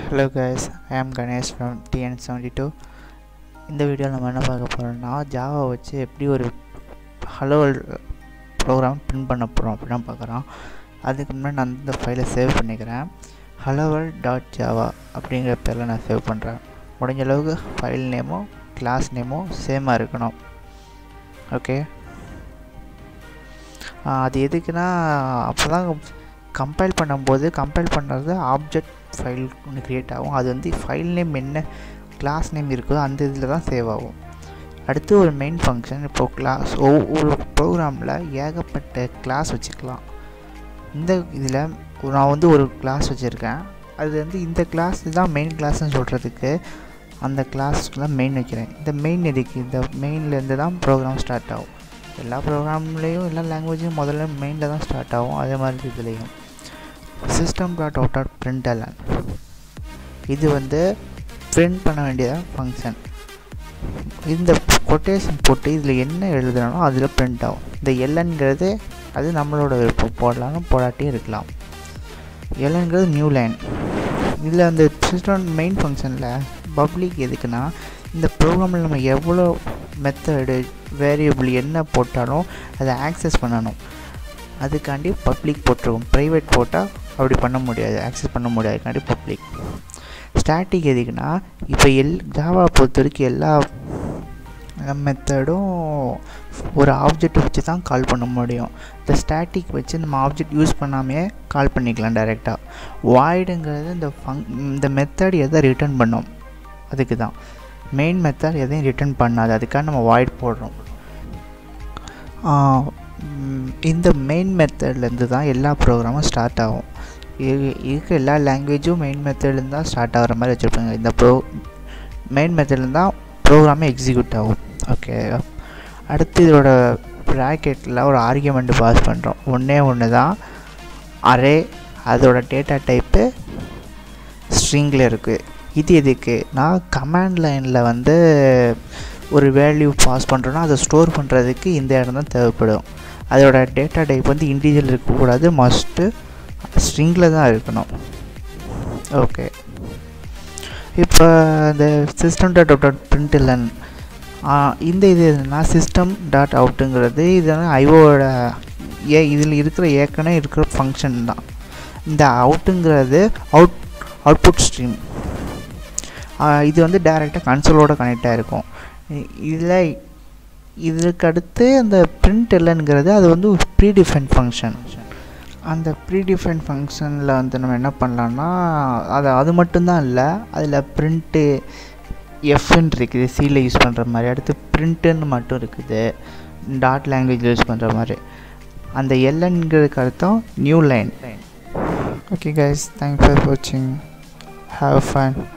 hello guys I am Ganesh from TN seventy two இந்த வீடியோவில் நம்ம என்ன பார்க்க போகிறோம்னா ஜாவா வச்சு எப்படி ஒரு ஹலோ ப்ரோக்ராம் பிரிண்ட் பண்ண போகிறோம் அப்படின்னு பார்க்குறோம் அதுக்கு முன்னாடி நான் இந்த ஃபைலை சேவ் பண்ணிக்கிறேன் ஹலோவல் டாட் ஜாவா அப்படிங்கிற பேரில் நான் சேவ் பண்ணுறேன் முடிஞ்ச அளவுக்கு ஃபைல் நேமும் கிளாஸ் நேமும் சேமாக இருக்கணும் ஓகே அது எதுக்குன்னா அப்போ தான் கம்பைல் பண்ணும்போது கம்பைல் பண்ணுறது ஆப்ஜெக்ட் ஃபைல் ஒன்று க்ரியேட் ஆகும் அது வந்து ஃபைல் நேம் என்ன கிளாஸ் நேம் இருக்கோ அந்த இதில் தான் சேவ் ஆகும் அடுத்து ஒரு மெயின் ஃபங்க்ஷன் இப்போது கிளாஸ் ஒவ்வொரு ப்ரோக்ராமில் ஏகப்பட்ட கிளாஸ் வச்சுக்கலாம் இந்த இதில் நான் வந்து ஒரு கிளாஸ் வச்சுருக்கேன் அது வந்து இந்த கிளாஸ் தான் மெயின் கிளாஸ்னு சொல்கிறதுக்கு அந்த கிளாஸ்க்கு தான் மெயின் வைக்கிறேன் இந்த மெயின் எதுக்கு இந்த மெயின்லேருந்து தான் ப்ரோக்ராம் ஸ்டார்ட் ஆகும் எல்லா ப்ரோக்ராம்லேயும் எல்லா லாங்குவேஜும் முதல்ல மெயினில் தான் ஸ்டார்ட் ஆகும் அதே மாதிரி இதுலேயும் system dot out dot println இது வந்து பிரிண்ட் பண்ண வேண்டிய ஃபங்க்ஷன் இந்த கொட்டேஷன் போட்டு இதில் என்ன எழுதுனாலும் அதில் பிரிண்ட் ஆகும் இந்த எல்என்கிறது அது நம்மளோட விருப்பம் போடலாம்னு போடாட்டியும் இருக்கலாம் எல்என்கிறது நியூ லைன் இதில் அந்த சிஸ்டம் மெயின் ஃபங்க்ஷனில் பப்ளிக் எதுக்குன்னா இந்த ப்ரோக்ராமில் நம்ம எவ்வளோ மெத்தடு வேரியபிள் என்ன போட்டாலும் அதை ஆக்சஸ் பண்ணணும் அதுக்காண்டி பப்ளிக் போட்டிருக்கும் ப்ரைவேட் போட்டால் அப்படி பண்ண முடியாது ஆக்சஸ் பண்ண முடியாதுக்காண்டி பப்ளிக் ஸ்டாட்டிக் எதுக்குன்னா இப்போ எல் ஜாவா பொறுத்த வரைக்கும் எல்லா மெத்தடும் ஒரு ஆப்ஜெக்ட் வச்சு தான் கால் பண்ண முடியும் இந்த ஸ்டாட்டிக் வச்சு நம்ம ஆப்ஜெக்ட் யூஸ் பண்ணாமே கால் பண்ணிக்கலாம் டைரெக்டாக வாய்டுங்கிறது இந்த ஃபங் இந்த மெத்தட் எதை ரிட்டர்ன் பண்ணோம் அதுக்கு தான் மெயின் மெத்தட் எதையும் ரிட்டர்ன் பண்ணாது அதுக்காக நம்ம வாய்ட் போடுறோம் இந்த மெயின் மெத்தட்லேருந்து தான் எல்லா ப்ரோக்ராமும் ஸ்டார்ட் ஆகும் இருக்க எல்லா லாங்குவேஜும் மெயின் மெத்தட்லேருந்து தான் ஸ்டார்ட் ஆகிற மாதிரி வச்சுருப்பாங்க இந்த ப்ரோ மெயின் மெத்தட்லேருந்து தான் ப்ரோக்ராமே எக்ஸிக்யூட் ஆகும் ஓகே அடுத்து இதோட ப்ராக்கெட்டில் ஒரு ஆர்கியூமெண்ட் பாஸ் பண்ணுறோம் ஒன்றே ஒன்று தான் அரே அதோட டேட்டா டைப்பு ஸ்ட்ரிங்கில் இருக்குது இது எதுக்கு நான் கமாண்ட் லைனில் வந்து ஒரு வேல்யூ பாஸ் பண்ணுறோன்னா அதை ஸ்டோர் பண்ணுறதுக்கு இந்த இடம் தான் தேவைப்படும் அதோட டேட்டா டைப் வந்து இண்டிவிஜுவல் இருக்கக்கூடாது மஸ்ட்டு ஸ்ட்ரிங்கில் தான் இருக்கணும் ஓகே இப்போ இந்த system dot out dot println இந்த இது எதுனா சிஸ்டம் டாட் அவுட்டுங்கிறது இதெல்லாம் ஐஓட ஏ இதில் இருக்கிற ஏற்கனவே இருக்கிற ஃபங்க்ஷன் தான் இந்த அவுட்டுங்கிறது அவுட் அவுட்புட் ஸ்ட்ரீம் இது வந்து டைரெக்டாக கன்சோலோட கனெக்ட் ஆகிருக்கும் இதில் இதுக்கு அடுத்து அந்த பிரிண்ட் இல்லைங்கிறது அது வந்து ப்ரீ டிஃபைன் ஃபங்க்ஷன் அந்த ப்ரீ டிஃபைன் ஃபங்க்ஷனில் வந்து நம்ம என்ன பண்ணலான்னா அது அது மட்டும்தான் இல்லை அதில் ப்ரிண்ட்டு எஃப்ன்னு இருக்குது சியில் யூஸ் பண்ணுற மாதிரி அடுத்து ப்ரிண்ட்டுன்னு மட்டும் இருக்குது டாட் லாங்குவேஜ் யூஸ் பண்ணுற மாதிரி அந்த எல்என்கிறதுக்கு அர்த்தம் new line okay guys thanks for வாட்சிங் ஹாவ் ஃபன்